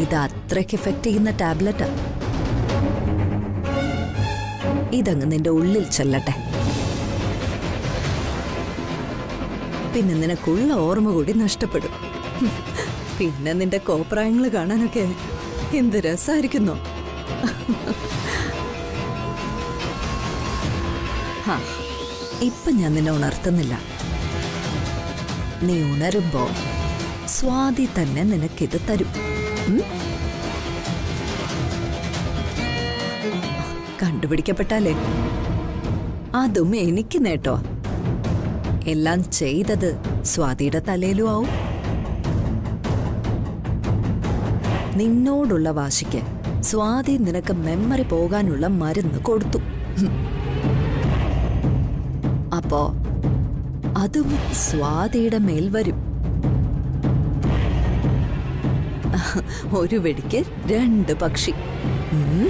ഇത് അത്രയ്ക്ക് എഫക്റ്റ് ചെയ്യുന്ന ടാബ്ലറ്റാ ഇതങ്ങ് നിന്റെ ഉള്ളിൽ ചെല്ലട്ടെ പിന്നെ നിനക്കുള്ള ഓർമ്മ കൂടി നഷ്ടപ്പെടും ഹും. പിന്നെ നിന്റെ കോപ്രായങ്ങൾ കാണാനൊക്കെ എന്ത് രസമായിരിക്കുന്നോ ഹാ ഇപ്പൊ ഞാൻ നിന്നെ ഉണർത്തുന്നില്ല നീ ഉണരുമ്പോ സ്വാതി തന്നെ നിനക്കിത് തരും ഉം? കണ്ടുപിടിക്കപ്പെട്ടാലേ അതും എനിക്ക് നേട്ടോ എല്ലാം ചെയ്തത് സ്വാതിയുടെ തലയിലും ആവും നിന്നോടുള്ള വാശിക്ക് സ്വാതി നിനക്ക് മെമ്മറി പോകാനുള്ള മരുന്ന് കൊടുത്തു ഹും. അപ്പോ അതും സ്വാതിയുടെ മേൽ വരും ഒരു വെടിക്ക് രണ്ട് പക്ഷി ഉം.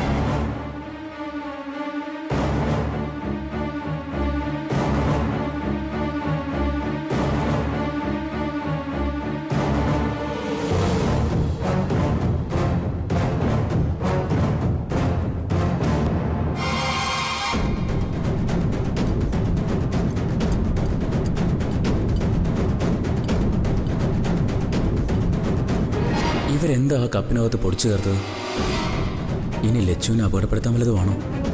ഇവരെന്താ ആ കപ്പിനകത്ത് പൊടിച്ചു ചേർത്തത് ഇനി ലച്ചുവിനെ അപകടപ്പെടുത്താൻ വല്ലതുമാണോ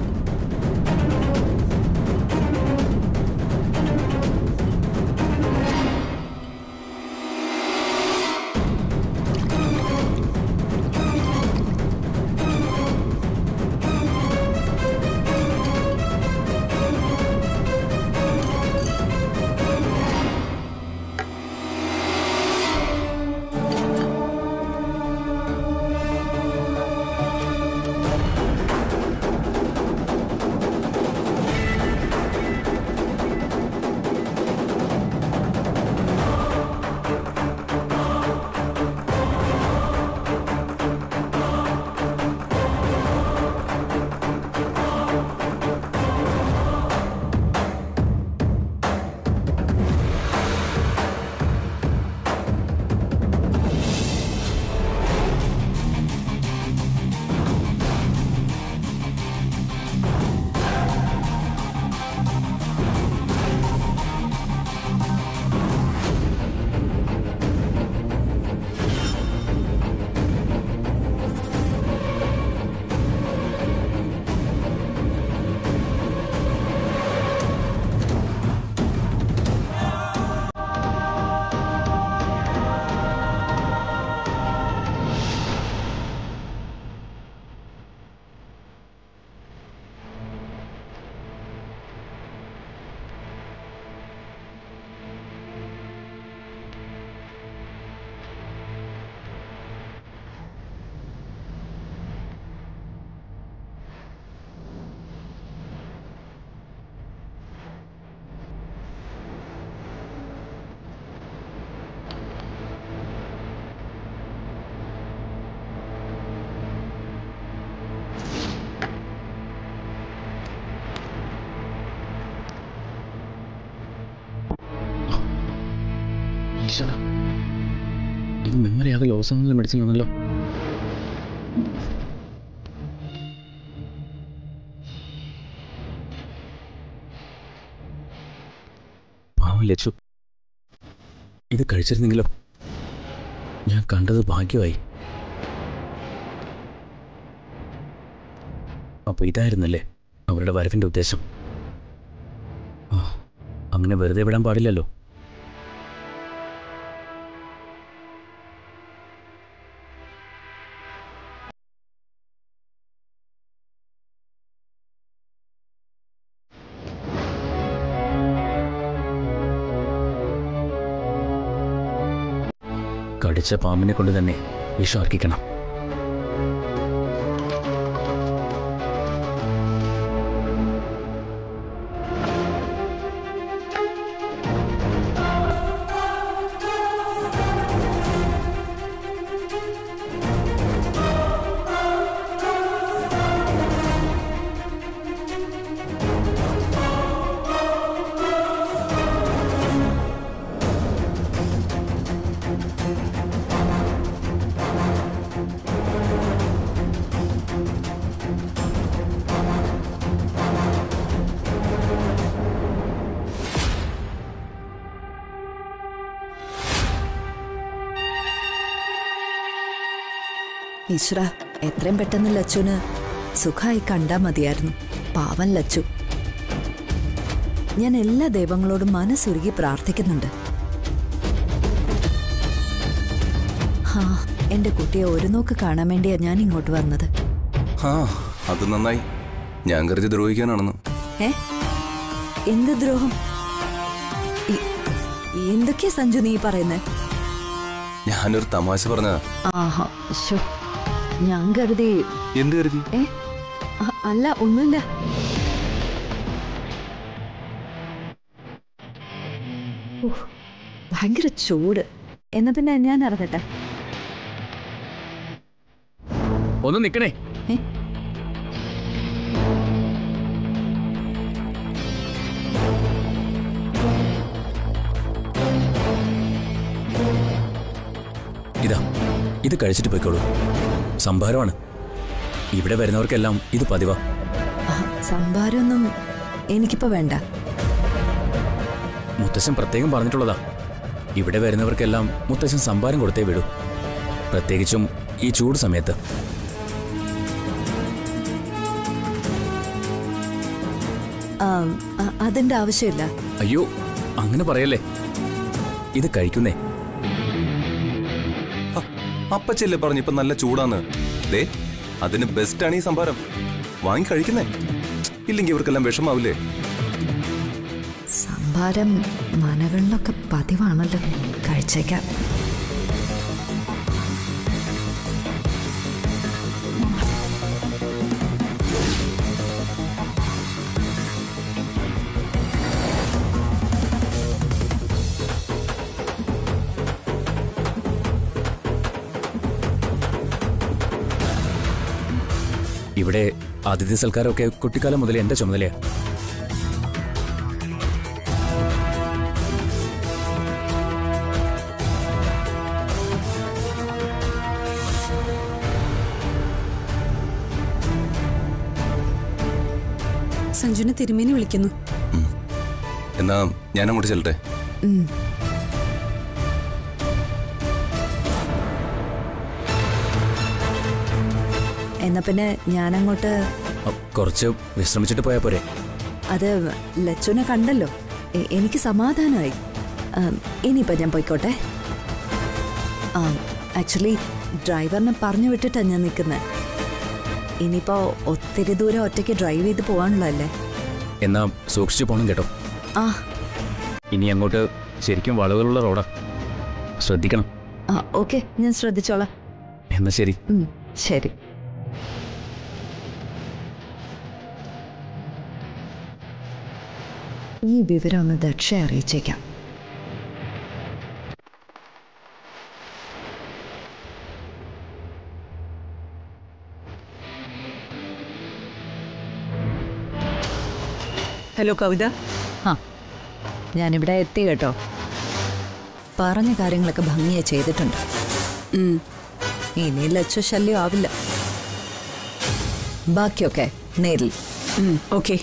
ഈശ്വര ഇത് മെമ്മറി ആകെ ലോസ് ആവുന്ന മെഡിസിൻ ആണല്ലോ പാവം ലച്ചു ഇത് കഴിച്ചിരുന്നെങ്കിലോ ഞാൻ കണ്ടത് ഭാഗ്യമായി അപ്പൊ ഇതായിരുന്നല്ലേ അവരുടെ വരവിന്റെ ഉദ്ദേശം ആ അങ്ങനെ വെറുതെ വിടാൻ പാടില്ലല്ലോ കടിച്ച പാമ്പിനെ കൊണ്ട് തന്നെ വിഷം അർക്കിക്കണം ഈശ്വര എത്രയും പെട്ടെന്ന് ലച്ചുന് സുഖമായി കണ്ടാ മതിയായിരുന്നു പാവൻ ലച്ചു ഞാൻ എല്ലാ ദൈവങ്ങളോടും മനസ്സുരുകി പ്രാർത്ഥിക്കുന്നുണ്ട് ഹാ എന്റെ കുട്ടിയെ ഒരു നോക്ക് കാണാൻ വേണ്ടിയാ ഞാൻ ഇങ്ങോട്ട് വന്നത് ആ അത് നന്നായി ഞാൻ കരുതി ദ്രോഹിക്കാനാണെന്ന് ഏ എന്ത് ദ്രോഹം ഇ- എന്തൊക്കെയാ സഞ്ജു നീ പറയുന്നേ ഞാനൊരു തമാശ പറഞ്ഞതാ ആഹാ ശോ ഞാൻ കരുതി എന്ത് കരുതി ഏ അ- അല്ല ഒന്നുമില്ല ഉഫ്, ഭയങ്കര ചൂട് എന്നാ പിന്നെ ഞാൻ ഇറങ്ങട്ടെ ഒന്ന് നിൽക്കണേ ഏ? ഇതാ ഇത് കഴിച്ചിട്ട് പോയിക്കോളൂ സംഭാരമാണ് ഇവിടെ വരുന്നവർക്കെല്ലാം ഇത് പതിവാ ആ, സംഭാരമൊന്നും എനിക്കിപ്പോ വേണ്ട മുത്തശ്ശൻ പ്രത്യേകം പറഞ്ഞിട്ടുള്ളതാ ഇവിടെ വരുന്നവർക്കെല്ലാം മുത്തശ്ശൻ സംഭാരം കൊടുത്തേ വിടൂ പ്രത്യേകിച്ചും ഈ ചൂട് സമയത്ത് ആ, അ- അതിന്റെ ആവശ്യമില്ല അയ്യോ അങ്ങനെ പറയല്ലേ ഇത് കഴിക്കുന്നേ ഹ, അപ്പച്ചല്ലേ പറഞ്ഞു ഇപ്പൊ നല്ല ചൂടാന്ന് ദേ അതിന് ബെസ്റ്റാണ് ഈ സംഭാരം വാങ്ങി കഴിക്കുന്നേ ഇല്ലെങ്കിൽ ഇവർക്കെല്ലാം വിഷമാവില്ലേ സംഭാരം മനകളിലൊക്കെ പതിവാണല്ലോ കഴിച്ചേക്കാം ഇവിടെ അതിഥി സൽക്കാരമൊക്കെ കുട്ടിക്കാലം മുതലേ എന്റെ ചുമതലയാ സഞ്ജുനെ തിരുമേനി വിളിക്കുന്നു എന്നാ ഞാൻ അങ്ങോട്ട് ചെല്ലട്ടെ ഉം. എന്നാ പിന്നെ ഞാനങ്ങോട്ട് അ, കുറച്ച് വിശ്രമിച്ചിട്ട് പോയാൽ പോരെ അത് ലച്ചുനെ കണ്ടല്ലോ എ- എനിക്ക് സമാധാനമായി ഇനിയിപ്പോ ഞാൻ പോയിക്കോട്ടെ ആക്ച്വലി ഡ്രൈവറിനെ പറഞ്ഞു വിട്ടിട്ടാണ് ഞാൻ നിൽക്കുന്നത് ഇനിയിപ്പോ ഒത്തിരി ദൂരം ഒറ്റയ്ക്ക് ഡ്രൈവ് ചെയ്ത് പോകാനുള്ളതല്ലേ എന്നാ സൂക്ഷിച്ചു പോകണം കേട്ടോ ആ ഇനി അങ്ങോട്ട് ശരിക്കും വളവുകളുള്ള റോഡാ ശ്രദ്ധിക്കണം ആ ഓക്കെ ഞാൻ ശ്രദ്ധിച്ചോളാം എന്നാ ശരി ഉം, ശരി ഈ വിവരം ഒന്ന് ദക്ഷയെ അറിയിച്ചേക്കാം ഹലോ കവിത ആ ഞാനിവിടെ എത്തി കേട്ടോ പറഞ്ഞ കാര്യങ്ങളൊക്കെ ഭംഗിയെ ചെയ്തിട്ടുണ്ട് ഉം. ഇനി ലക്ഷ ശല്യം ആവില്ല ബാക്കിയൊക്കെ നേരിൽ ഉം, ഓക്കെ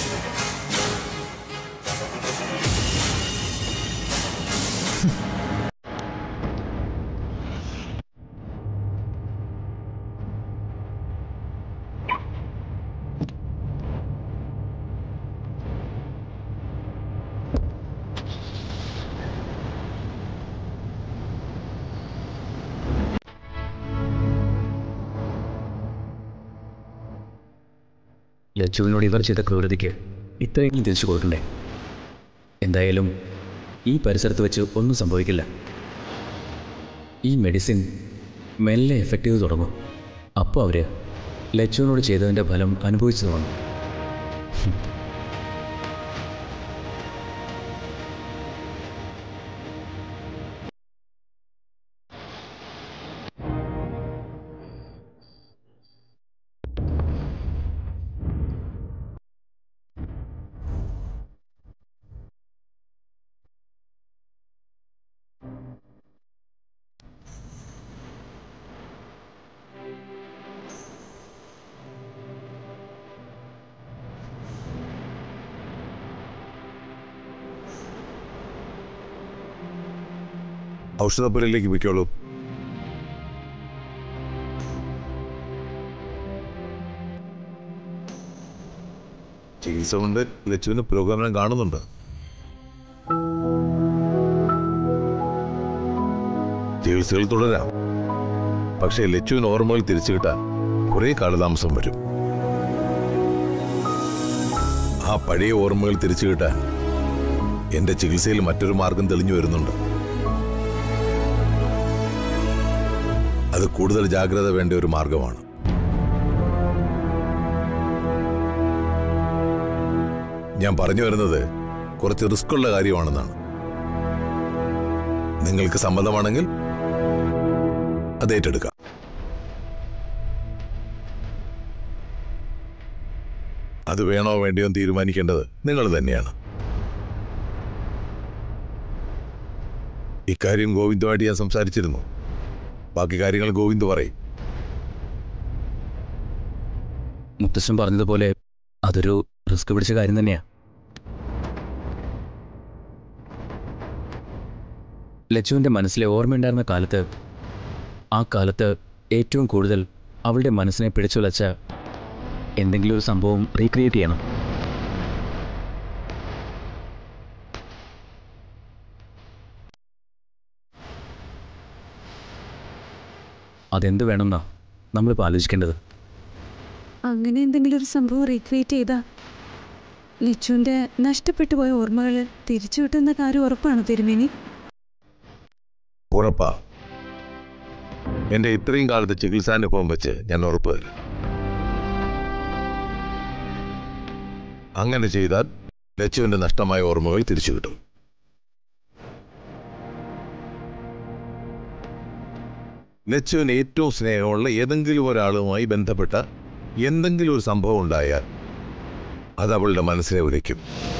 ലച്ചുവിനോട് ഇവർ ചെയ്ത ക്രൂരതയ്ക്ക് ഇത്രയെങ്കിലും തിരിച്ചു കൊടുക്കണ്ടേ എന്തായാലും ഈ പരിസരത്ത് വെച്ച് ഒന്നും സംഭവിക്കില്ല ഈ മെഡിസിൻ മെല്ലെ എഫക്റ്റ് ചെയ്ത് തുടങ്ങും അപ്പോൾ അവർ ലച്ചുവിനോട് ചെയ്തതിൻ്റെ ഫലം അനുഭവിച്ചു തുടങ്ങും ഔഷധപ്പുരയിലേക്ക് പൊയ്ക്കോളൂ ചികിത്സ കൊണ്ട് ലച്ചുവിന് പുരോഗമനം കാണുന്നുണ്ട് ചികിത്സകൾ തുടരാം പക്ഷേ ലച്ചുവിന് ഓർമ്മകൾ തിരിച്ചു കിട്ടാൻ കുറേ കാലതാമസം വരും ആ പഴയ ഓർമ്മകൾ തിരിച്ചു കിട്ടാൻ എന്റെ ചികിത്സയിൽ മറ്റൊരു മാർഗം തെളിഞ്ഞു വരുന്നുണ്ട് അത് കൂടുതൽ ജാഗ്രത വേണ്ട ഒരു മാർഗമാണ് ഞാൻ പറഞ്ഞു വരുന്നത് കുറച്ച് റിസ്ക് ഉള്ള കാര്യമാണെന്നാണ് നിങ്ങൾക്ക് സമ്മതമാണെങ്കിൽ അത് ഏറ്റെടുക്കാം അത് വേണോ വേണ്ടിയോ എന്ന് തീരുമാനിക്കേണ്ടത് നിങ്ങൾ തന്നെയാണ് ഇക്കാര്യം ഗോവിന്ദുമായിട്ട് ഞാൻ സംസാരിച്ചിരുന്നു ബാക്കി കാര്യങ്ങൾ ഗോവിന്ദ് പറയും മുത്തശ്ശൻ പറഞ്ഞതുപോലെ അതൊരു റിസ്ക് പിടിച്ച കാര്യം തന്നെയാ ലച്ചുവിൻ്റെ മനസ്സിലെ ഓർമ്മയുണ്ടായിരുന്ന കാലത്ത് ആ കാലത്ത് ഏറ്റവും കൂടുതൽ അവളുടെ മനസ്സിനെ പിടിച്ചുലച്ച എന്തെങ്കിലും ഒരു സംഭവം റീക്രിയേറ്റ് ചെയ്യണം അതെന്ത് വേണമെന്നാ നമ്മളിപ്പോൾ ആലോചിക്കേണ്ടത് അങ്ങനെ എന്തെങ്കിലും ഒരു സംഭവം റീക്രിയേറ്റ് ചെയ്താ ലച്ചുവിന്റെ നഷ്ടപ്പെട്ടു പോയ ഓർമ്മകൾ തിരിച്ചു കിട്ടുന്ന കാര്യം ഉറപ്പാണോ തിരുമേനി ഉറപ്പാ എന്റെ ഇത്രയും കാലത്തെ ചികിത്സാനുഭവം വെച്ച് ഞാൻ ഉറപ്പ് തരാം അങ്ങനെ ചെയ്താൽ ലച്ചുവിന്റെ നഷ്ടമായ ഓർമ്മകൾ തിരിച്ചു കിട്ടും ലച്ചുവിന് ഏറ്റവും സ്നേഹമുള്ള ഏതെങ്കിലും ഒരാളുമായി ബന്ധപ്പെട്ട എന്തെങ്കിലും ഒരു സംഭവം ഉണ്ടായാൽ അത് അവളുടെ മനസ്സിനെ ഉലയ്ക്കും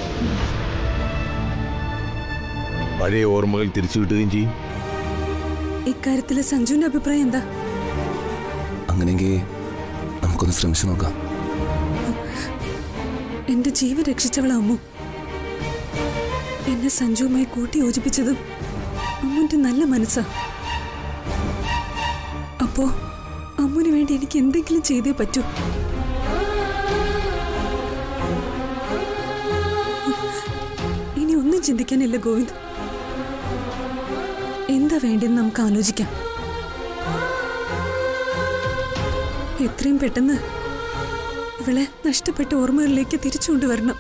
പഴയ ഓർമ്മകൾ തിരിച്ചു കിട്ടുകയും ചെയ്യും ഇക്കാര്യത്തില് സഞ്ജുവിന്റെ അഭിപ്രായം എന്താ അങ്ങനെയെങ്കിൽ നമുക്കൊന്ന് ശ്രമിച്ചു നോക്കാം എന്റെ ജീവൻ രക്ഷിച്ചവളാ അമ്മു എന്നെ സഞ്ജുവുമായി കൂട്ടി യോജിപ്പിച്ചതും അമ്മുന്റെ നല്ല മനസ്സാ അപ്പോ അമ്മുന് വേണ്ടി എനിക്ക് എന്തെങ്കിലും ചെയ്തേ പറ്റൂ ഇനി ഒന്നും ചിന്തിക്കാനില്ല ഗോവിന്ദ് എന്താ വേണ്ടെന്ന് നമുക്ക് ആലോചിക്കാം എത്രയും പെട്ടെന്ന് ഇവളെ നഷ്ടപ്പെട്ട ഓർമ്മകളിലേക്ക് തിരിച്ചു കൊണ്ടുവരണം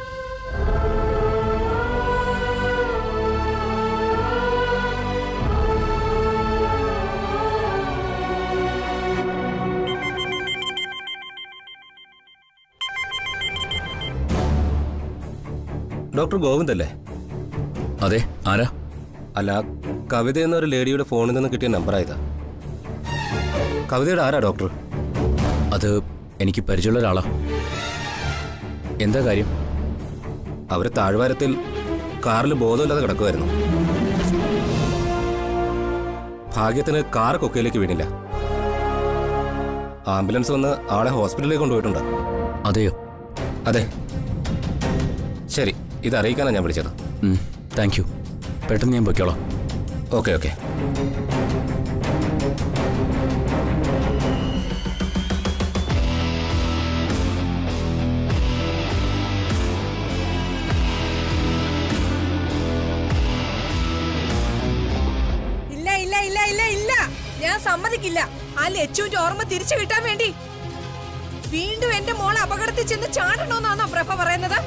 ഡോക്ടർ ഗോവിന്ദ് അല്ലേ അതെ ആരാ അല്ല കവിത എന്നൊരു ലേഡിയുടെ ഫോണിൽ നിന്ന് കിട്ടിയ നമ്പറായതാ കവിതയുടെ ആരാ ഡോക്ടർ അത് എനിക്ക് പരിചയമുള്ള ഒരാളാ എന്താ കാര്യം അവർ താഴ്വാരത്തിൽ കാറിൽ ബോധമില്ലാതെ കിടക്കുമായിരുന്നു ഭാഗ്യത്തിന് കാർ കൊക്കയിലേക്ക് വീണില്ല ആംബുലൻസ് വന്ന് ആളെ ഹോസ്പിറ്റലിലേക്ക് കൊണ്ടുപോയിട്ടുണ്ട് അതെയോ അതെ ശരി ഇത് അറിയിക്കാനാണ് ഞാൻ വിളിച്ചത് താങ്ക് യു പെട്ടെന്ന് ഞാൻ പൊയ്ക്കോളാം ഓക്കെ ഓക്കെ ഇല്ല ഇല്ല ഇല്ല ഇല്ല ഇല്ല ഞാൻ സമ്മതിക്കില്ല ആ ലച്ചുവിന്റെ ഓർമ്മ തിരിച്ചു കിട്ടാൻ വേണ്ടി വീണ്ടും എന്റെ മോളെ അപകടത്തിൽ ചെന്ന് ചാടണോന്നാണോ പ്രഭ പറയുന്നത്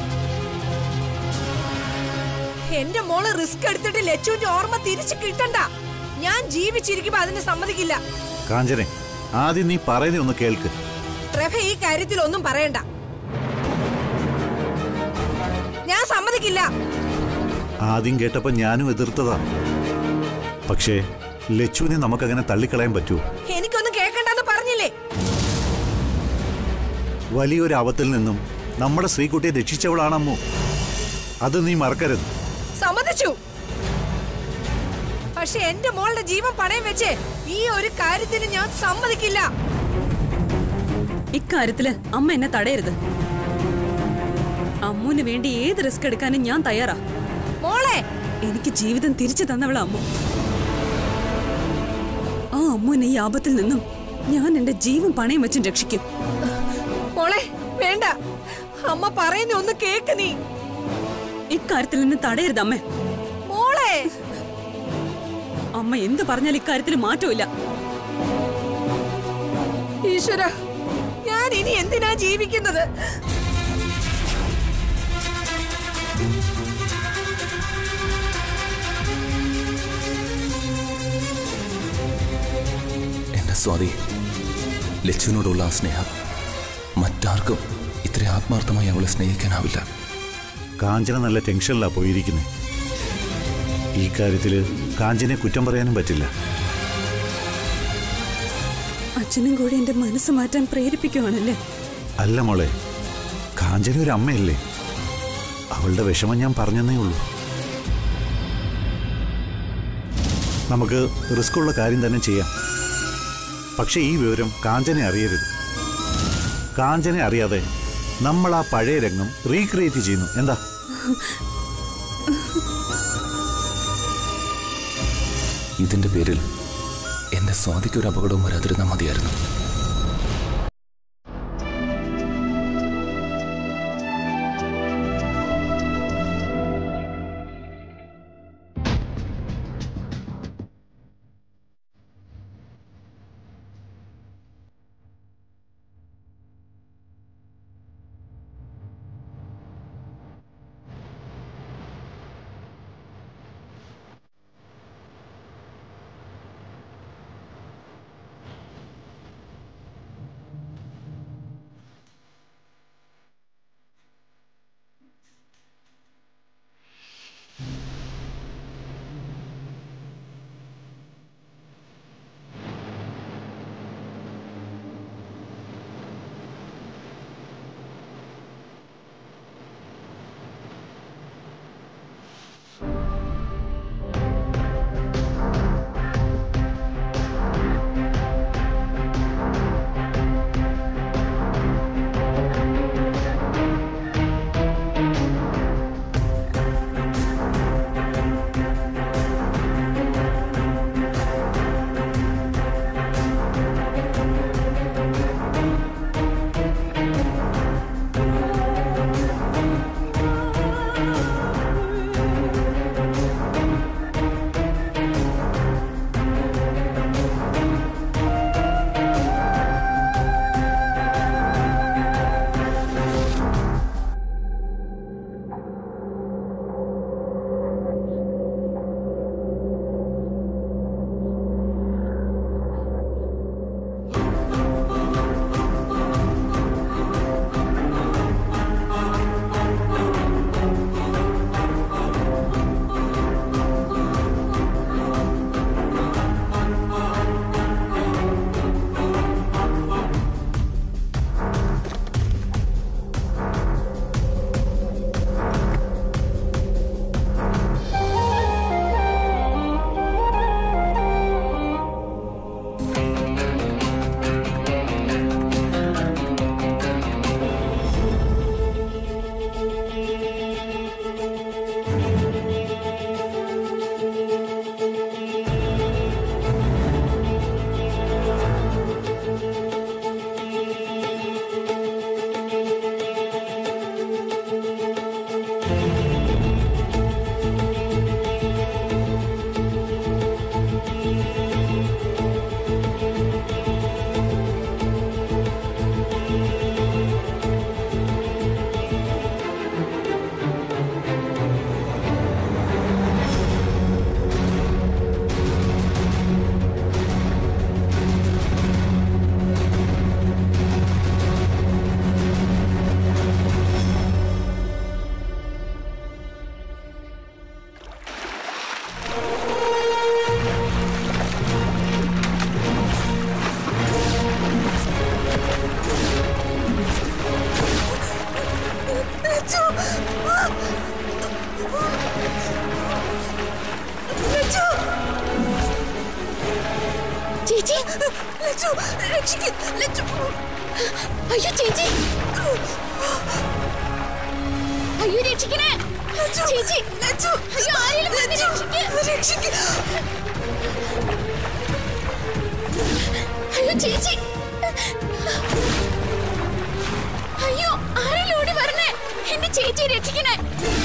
എന്റെ മോള് റിസ്ക് എടുത്തിട്ട് ലച്ചുവിന്റെ ഓർമ്മ തിരിച്ചു കിട്ടണ്ട ഞാൻ ജീവിച്ചിരിക്കുമ്പോ അതിന് സമ്മതിക്കില്ല കാഞ്ചനെ ആദ്യം നീ പറയുന്നേ ഒന്ന് കേൾക്ക് പ്രഭ ഈ കാര്യത്തിൽ ഒന്നും പറയണ്ട ഞാൻ സമ്മതിക്കില്ല ആദ്യം കേട്ടപ്പോ ഞാനും എതിർത്തതാ പക്ഷേ ലച്ചുവിനെ നമുക്കങ്ങനെ തള്ളിക്കളയാൻ പറ്റൂ എനിക്കൊന്നും കേൾക്കണ്ടെന്ന് പറഞ്ഞില്ലേ വലിയൊരു ആപത്തിൽ നിന്നും നമ്മുടെ ശ്രീകുട്ടിയെ രക്ഷിച്ചവളാണമ്മു അത് നീ മറക്കരുത് സമ്മതിച്ചു പക്ഷെ എന്റെ മോളുടെ ജീവൻ പണയം വെച്ച് ഈ ഒരു കാര്യത്തിന് ഞാൻ സമ്മതിക്കില്ല ഇക്കാര്യത്തില് അമ്മ എന്നെ തടയരുത് അമ്മുവിന് വേണ്ടി ഏത് റിസ്ക് എടുക്കാനും ഞാൻ തയ്യാറാ മോളെ എനിക്ക് ജീവിതം തിരിച്ചു തന്നവളാ അമ്മു ആ അമ്മുവിനെ ഈ ആപത്തിൽ നിന്നും ഞാൻ എന്റെ ജീവൻ പണയം വെച്ചും രക്ഷിക്കും മോളെ വേണ്ട അമ്മ പറയുന്ന ഒന്ന് കേക്ക് നീ ഇക്കാര്യത്തിൽ നിന്ന് തടയരുത് അമ്മേ മോളെ അമ്മ എന്ത് പറഞ്ഞാൽ ഇക്കാര്യത്തിൽ മാറ്റമില്ല ഈശ്വര ഞാൻ ഇനി എന്തിനാ ജീവിക്കുന്നത് എന്റെ സ്വാതി ലച്ചുവിനോടുള്ള ആ സ്നേഹം മറ്റാർക്കും ഇത്ര ആത്മാർത്ഥമായി അവളെ സ്നേഹിക്കാനാവില്ല കാഞ്ചന നല്ല ടെൻഷനിലാ പോയിരിക്കുന്നത് ഈ കാര്യത്തിൽ കാഞ്ചനെ കുറ്റം പറയാനും പറ്റില്ല അച്ഛനും കൂടി എന്റെ മനസ്സ് മാറ്റാൻ പ്രേരിപ്പിക്കുവാണല്ലേ അല്ല മോളെ കാഞ്ചന ഒരു അമ്മയല്ലേ അവളുടെ വിഷമം ഞാൻ പറഞ്ഞെന്നേ ഉള്ളൂ നമുക്ക് റിസ്ക് ഉള്ള കാര്യം തന്നെ ചെയ്യാം പക്ഷെ ഈ വിവരം കാഞ്ചനെ അറിയരുത് കാഞ്ചനെ അറിയാതെ നമ്മൾ ആ പഴയ രംഗം റീക്രിയേറ്റ് ചെയ്യുന്നു എന്താ ഇതിന്റെ പേരിൽ എന്റെ സ്വാതിക്ക് ഒരു അപകടവും വരാതിരുന്നാൽ മതിയായിരുന്നു ചേച്ചി ലച്ചു രക്ഷിക്ക് ലച്ചു അയ്യോ ചേച്ചി അയ്യോ രക്ഷിക്കണേ ചേച്ചി ലച്ചു അയ്യോ ആരെങ്കിലും വന്ന് രക്ഷിക്ക് രക്ഷിക്ക് അയ്യോ ചേച്ചി അയ്യോ ആരെങ്കിലും ഓടി വരണേ ചേച്ചി രക്ഷിക്കണേ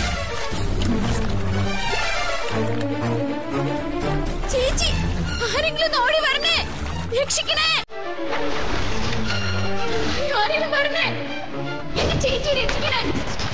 ചേച്ചി ആരെങ്കിലും ഒന്ന് ഓടി വരണേ രക്ഷിക്കണേ ആരെങ്കിലും വരണേ എന്റെ ചേച്ചി രക്ഷിക്കണേ